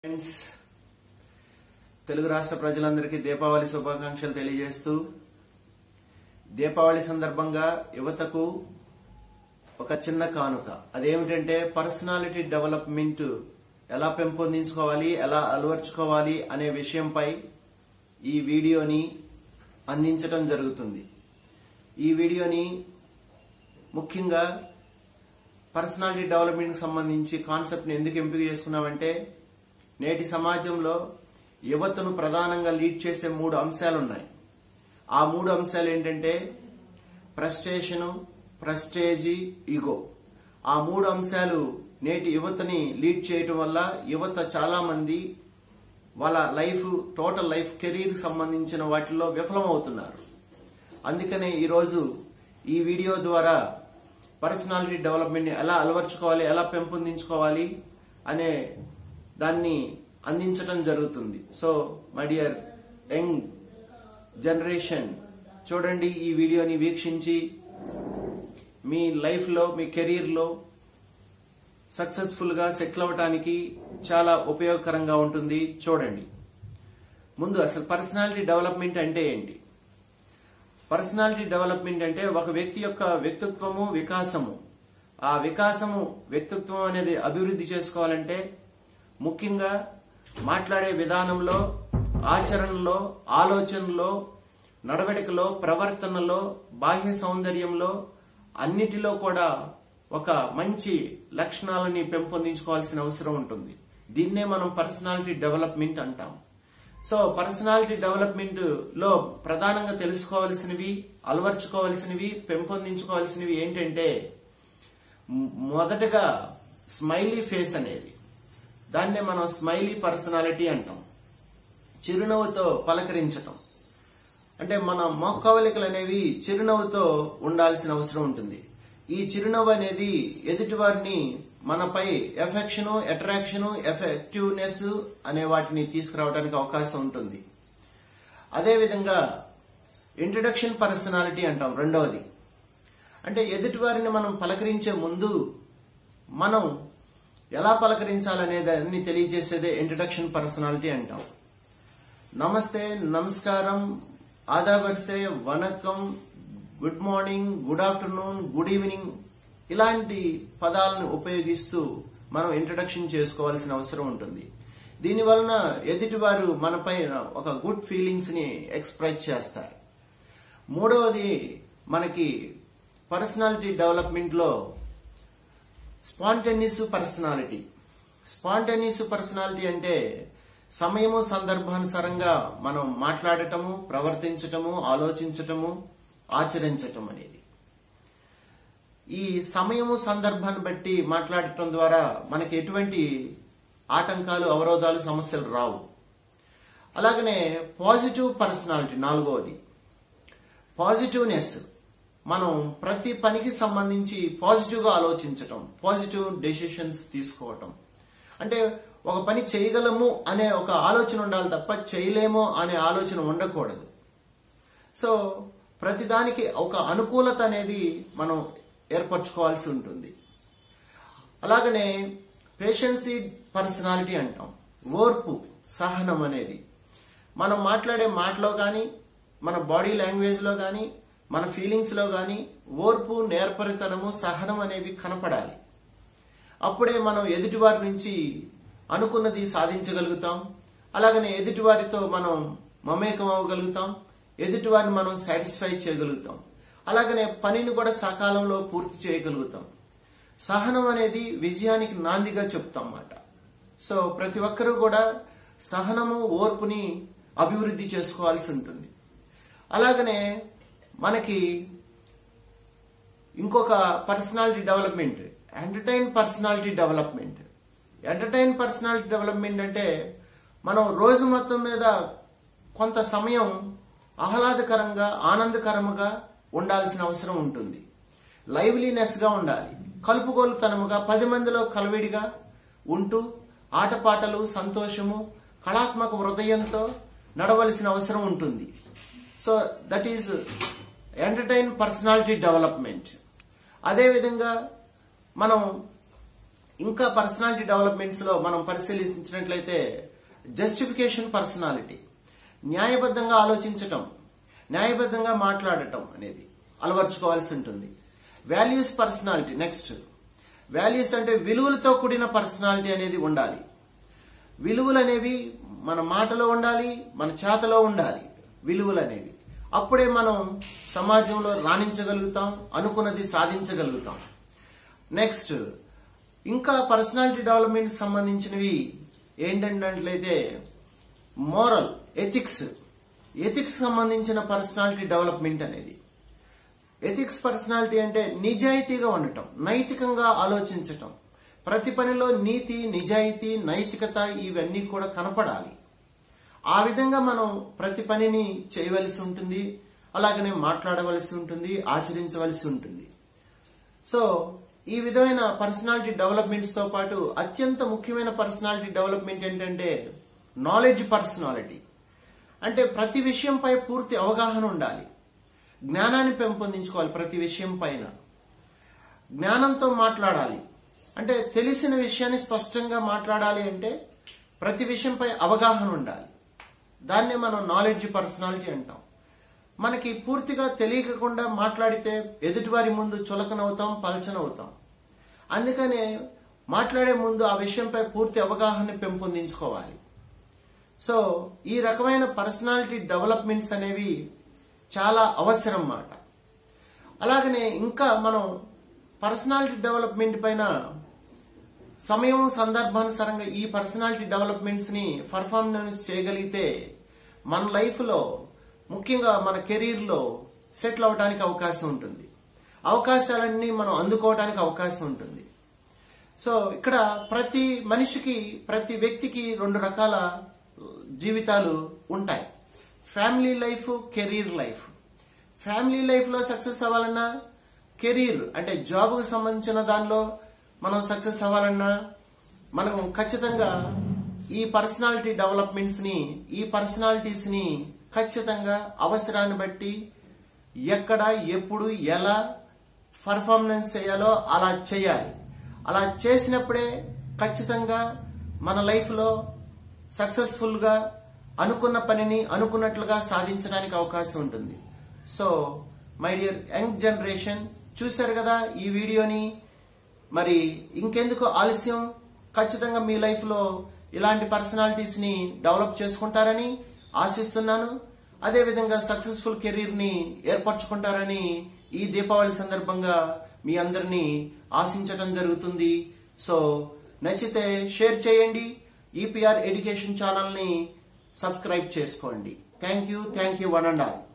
friends Telugu రాష్ట్ర ప్రజలందరికీ దీపావళి శుభాకాంక్షలు తెలియజేస్తూ దీపావళి సందర్భంగా యువతకు ఒక చిన్న కానుక అదేమిటంటే పర్సనాలిటీ డెవలప్మెంట్ ఎలా పెంపొందించుకోవాలి ఎలా అలవర్చుకోవాలి అనే విషయంపై ఈ వీడియోని అందించడం జరుగుతుంది ఈ వీడియోని ముఖ్యంగా పర్సనాలిటీ డెవలప్మెంట్ సంబంధించి కాన్సెప్ట్ ని ఎందుకు ఎంపిక చేసుకున్నామంటే నేటి సమాజంలో యువతను ప్రధానంగా లీడ్ చేసే మూడు అంశాలు ఉన్నాయి ఆ మూడు అంశాలు ఏంటంటే ప్రెస్టేషను ప్రెస్టేజీ ఈగో ఆ మూడు అంశాలు నేటి యువతని లీడ్ చేయటం వల్ల యువత చాలా మంది వాళ్ళ లైఫ్ టోటల్ లైఫ్ కెరీర్ సంబంధించిన వాటిల్లో విఫలమవుతున్నారు అందుకనే ఈరోజు ఈ వీడియో ద్వారా పర్సనాలిటీ డెవలప్మెంట్ ఎలా అలవర్చుకోవాలి ఎలా పెంపొందించుకోవాలి అనే దాన్ని అందించడం జరుగుతుంది so my dear young generation చూడండి ఈ వీడియోని వీక్షించి మీ లైఫ్లో మీ కెరీర్లో సక్సెస్ఫుల్గా సెటిల్ అవ్వటానికి చాలా ఉపయోగకరంగా ఉంటుంది చూడండి ముందు అసలు పర్సనాలిటీ డెవలప్మెంట్ అంటే ఏంటి పర్సనాలిటీ డెవలప్మెంట్ అంటే ఒక వ్యక్తి యొక్క వ్యక్తిత్వము వికాసము ఆ వికాసము వ్యక్తిత్వం అనేది అభివృద్ధి చేసుకోవాలంటే ముఖ్యంగా మాట్లాడే విధానంలో ఆచరణలో ఆలోచనలో నడవడికలో ప్రవర్తనలో బాహ్య సౌందర్యంలో అన్నిటిలో కూడా ఒక మంచి లక్షణాలని పెంపొందించుకోవాల్సిన అవసరం ఉంటుంది దీన్నే మనం పర్సనాలిటీ డెవలప్మెంట్ అంటాం సో పర్సనాలిటీ డెవలప్మెంట్ లో ప్రధానంగా తెలుసుకోవాల్సినవి అలవర్చుకోవాల్సినవి పెంపొందించుకోవాల్సినవి ఏంటంటే మ్- మొదటగా స్మైలీ ఫేస్ అనేది దాన్నే మనం స్మైలీ పర్సనాలిటీ అంటాం చిరునవ్వుతో పలకరించటం అంటే మన మొక్కవలికలు అనేవి చిరునవ్వుతో ఉండాల్సిన అవసరం ఉంటుంది ఈ చిరునవ్వు అనేది ఎదుటి వారిని మనపై ఎఫెక్షన్ అట్రాక్షన్ ఎఫెక్టివ్నెస్ అనే వాటిని తీసుకురావడానికి అవకాశం ఉంటుంది అదేవిధంగా ఇంట్రడక్షన్ పర్సనాలిటీ అంటాం రెండవది అంటే ఎదుటి వారిని మనం పలకరించే ముందు మనం ఎలా పలకరించాలనే దాన్ని తెలియజేసేదే ఇంట్రడక్షన్ పర్సనాలిటీ అంటాం నమస్తే నమస్కారం ఆదాబర్సే వనకం good morning good afternoon good evening ఇలాంటి పదాలను ఉపయోగిస్తూ మనం ఇంట్రడక్షన్ చేసుకోవాల్సిన అవసరం ఉంటుంది దీని వలన ఎదుటివారు మనపై ఒక గుడ్ ఫీలింగ్స్ ని ఎక్స్ప్రెస్ చేస్తారు మూడవది మనకి పర్సనాలిటీ డెవలప్మెంట్ లో స్పాంటేనియస్ పర్సనాలిటీ స్పాంటేనియస్ పర్సనాలిటీ అంటే సమయము సందర్భానుసారంగా మనం మాట్లాడటము ప్రవర్తించటము ఆలోచించటము ఆచరించటం అనేది ఈ సమయము సందర్భాన్ని బట్టి మాట్లాడటం ద్వారా మనకి ఎటువంటి ఆటంకాలు అవరోధాలు సమస్యలు రావు అలాగనే పాజిటివ్ పర్సనాలిటీ నాలుగవది పాజిటివ్నెస్ మనం ప్రతి పనికి సంబంధించి పాజిటివ్గా ఆలోచించటం పాజిటివ్ డెసిషన్స్ తీసుకోవటం అంటే ఒక పని చేయగలము అనే ఒక ఆలోచన ఉండాలి తప్ప చేయలేము అనే ఆలోచన ఉండకూడదు సో ప్రతిదానికి ఒక అనుకూలత అనేది మనం ఏర్పరచుకోవాల్సి ఉంటుంది అలాగనే పేషెన్సీ పర్సనాలిటీ అంటాం ఓర్పు సహనం అనేది మనం మాట్లాడే మాటలో కానీ మన బాడీ లాంగ్వేజ్లో కానీ మన ఫీలింగ్స్లో కానీ ఓర్పు నేర్పరితనము సహనం అనేవి కనపడాలి అప్పుడే మనం ఎదుటివారి నుంచి అనుకున్నది సాధించగలుగుతాం అలాగనే ఎదుటివారితో మనం మమేకం అవ్వగలుగుతాం ఎదుటివారిని మనం సాటిస్ఫై చేయగలుగుతాం అలాగనే పనిని కూడా సకాలంలో పూర్తి చేయగలుగుతాం సహనం అనేది విజయానికి నాందిగా చెప్తాం అన్నమాట సో ప్రతి ఒక్కరూ కూడా సహనము ఓర్పుని అభివృద్ధి చేసుకోవాల్సి ఉంటుంది అలాగనే మనకి ఇంకొక personality development entertain personality development entertain personality development అంటే మనం రోజు మొత్తం మీద కొంత సమయం ఆహ్లాదకరంగా ఆనందకరముగా ఉండాల్సిన అవసరం ఉంటుంది లైవ్లీనెస్ గా ఉండాలి కలుపుగోలుతనముగా పది మందిలో కలవిడిగా ఉంటూ ఆటపాటలు సంతోషము కళాత్మక హృదయంతో నడవలసిన అవసరం ఉంటుంది so that is entertain personality development అదేవిధంగా మనం ఇంకా పర్సనాలిటీ డెవలప్మెంట్స్ లో మనం పరిశీలించినట్లయితే జస్టిఫికేషన్ పర్సనాలిటీ న్యాయబద్ధంగా ఆలోచించటం న్యాయబద్ధంగా మాట్లాడటం అనేది అలవర్చుకోవాల్సి ఉంటుంది వాల్యూస్ పర్సనాలిటీ నెక్స్ట్ వాల్యూస్ అంటే విలువలతో కూడిన పర్సనాలిటీ అనేది ఉండాలి విలువలు అనేవి మన మాటలో ఉండాలి మన చేతలో ఉండాలి విలువలు అనేవి అప్పుడే మనం సమాజంలో రాణించగలుగుతాం అనుకున్నది సాధించగలుగుతాం నెక్స్ట్ ఇంకా పర్సనాలిటీ డెవలప్మెంట్ సంబంధించినవి ఏంటంటే మోరల్ ఎథిక్స్ ఎథిక్స్ సంబంధించిన పర్సనాలిటీ డెవలప్మెంట్ అనేది ఎథిక్స్ పర్సనాలిటీ అంటే నిజాయితీగా ఉండటం నైతికంగా ఆలోచించటం ప్రతి పనిలో నీతి నిజాయితీ నైతికత ఇవన్నీ కూడా కనపడాలి ఆ విధంగా మనం ప్రతి పనిని చేయవలసి ఉంటుంది అలాగనే మాట్లాడవలసి ఉంటుంది ఆచరించవలసి ఉంటుంది సో ఈ విధమైన పర్సనాలిటీ డెవలప్మెంట్స్ తో పాటు అత్యంత ముఖ్యమైన పర్సనాలిటీ డెవలప్మెంట్ ఏంటంటే నాలెడ్జ్ పర్సనాలిటీ అంటే ప్రతి విషయంపై పూర్తి అవగాహన ఉండాలి జ్ఞానాన్ని పెంపొందించుకోవాలి ప్రతి విషయం పైన జ్ఞానంతో మాట్లాడాలి అంటే తెలిసిన విషయాన్ని స్పష్టంగా మాట్లాడాలి అంటే ప్రతి విషయంపై అవగాహన ఉండాలి దాన్నే మనం నాలెడ్జ్ పర్సనాలిటీ అంటాం మనకి పూర్తిగా తెలియకుండా మాట్లాడితే ఎదుటివారి ముందు చులకనవుతాం పలచనవుతాం అందుకనే మాట్లాడే ముందు ఆ విషయంపై పూర్తి అవగాహన పెంపొందించుకోవాలి సో ఈ రకమైన పర్సనాలిటీ డెవలప్మెంట్స్ అనేవి చాలా అవసరం మాట అలాగనే ఇంకా మనం పర్సనాలిటీ డెవలప్మెంట్ పైన సమయం సందర్భానుసారంగా ఈ పర్సనాలిటీ డెవలప్మెంట్స్ ని పర్ఫార్మెన్స్ చేయగలిగితే మన లైఫ్ లో ముఖ్యంగా మన కెరీర్ లో సెటిల్ అవడానికి అవకాశం ఉంటుంది అవకాశాలన్నీ మనం అందుకోవడానికి అవకాశం ఉంటుంది సో ఇక్కడ ప్రతి మనిషికి ప్రతి వ్యక్తికి రెండు రకాల జీవితాలు ఉంటాయి family life career life family life లో సక్సెస్ అవ్వాలన్నా కెరీర్ అంటే జాబ్ కు సంబంధించిన దానిలో మనం సక్సెస్ అవ్వాలన్నా మనం ఖచ్చితంగా ఈ పర్సనాలిటీ డెవలప్మెంట్స్ ని ఈ పర్సనాలిటీస్ ని ఖచ్చితంగా అవసరాన్ని బట్టి ఎక్కడ ఎప్పుడు ఎలా పర్ఫార్మెన్స్ చేయాలో అలా చేయాలి అలా చేసినప్పుడే ఖచ్చితంగా మన లైఫ్ లో సక్సెస్ఫుల్ గా అనుకున్న పనిని అనుకున్నట్లుగా సాధించడానికి అవకాశం ఉంటుంది so my dear young generation చూశారు కదా ఈ వీడియోని మరి ఇంకెందుకు ఆలస్యం ఖచ్చితంగా మీ లైఫ్ లో ఇలాంటి పర్సనాలిటీస్ ని డెవలప్ చేసుకుంటారని ఆశిస్తున్నాను అదే విధంగా సక్సెస్ఫుల్ కెరీర్ ని ఏర్పరచుకుంటారని ఈ దీపావళి సందర్భంగా మీ అందరినీ ఆశించటం జరుగుతుంది సో నచ్చితే షేర్ చేయండి ఈపీఆర్ ఎడ్యుకేషన్ ఛానల్ ని సబ్స్క్రైబ్ చేసుకోండి thank you thank you one and all